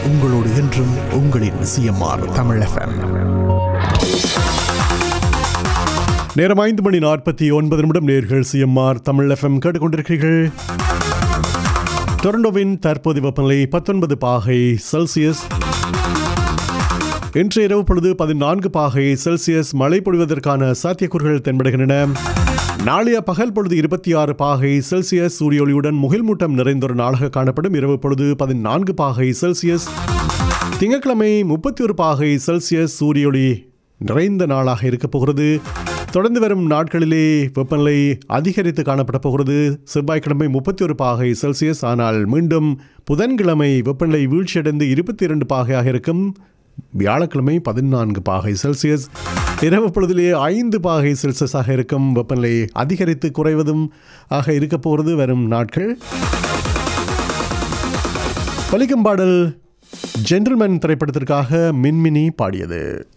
உங்களோடு என்றும் உங்களின் சிஎம்ஆர் தமிழ் எஃப்எம் நேரம் ஐந்து மணி நாற்பத்தி ஒன்பது நிமிடம் நேர்கள் சிஎம்ஆர் தமிழ் எஃப்எம் கேட்டுக்கொண்டிருக்கிறீர்கள் டொரண்டோவின் தற்போதைய வெப்பநிலை பத்தொன்பது பாகை செல்சியஸ் இன்று இரவு பொழுது பதினான்கு பாகை செல்சியஸ் மழை பொழிவதற்கான சாத்தியக்கூறுகள் தென்படுகின்றன நாளைய பகல் பொழுது இருபத்தி ஆறு பாகை செல்சியஸ் சூரிய ஒளியுடன் முகில்மூட்டம் நிறைந்த ஒரு நாளாக காணப்படும் இரவு பொழுது பதினான்கு பாகை செல்சியஸ் திங்கட்கிழமை முப்பத்தி ஒரு பாகை செல்சியஸ் சூரிய ஒளி நிறைந்த நாளாக இருக்கப் போகிறது தொடர்ந்து வரும் நாட்களிலே வெப்பநிலை அதிகரித்து காணப்பட போகிறது செவ்வாய்க்கிழமை முப்பத்தி ஒரு பாகை செல்சியஸ் ஆனால் மீண்டும் புதன்கிழமை வெப்பநிலை வீழ்ச்சியடைந்து இருபத்தி இரண்டு பாகையாக இருக்கும் வியாழக்கிழமை பதினான்கு பாகை செல்சியஸ் இரவு பொழுதிலே ஐந்து பாகை செல்சியஸாக இருக்கும் வெப்பநிலை அதிகரித்து குறைவதும் ஆக இருக்க போகிறது வரும் நாட்கள் பலிக்கும் பாடல் ஜென்டில்மேன் திரைப்படத்திற்காக மின்மினி பாடியது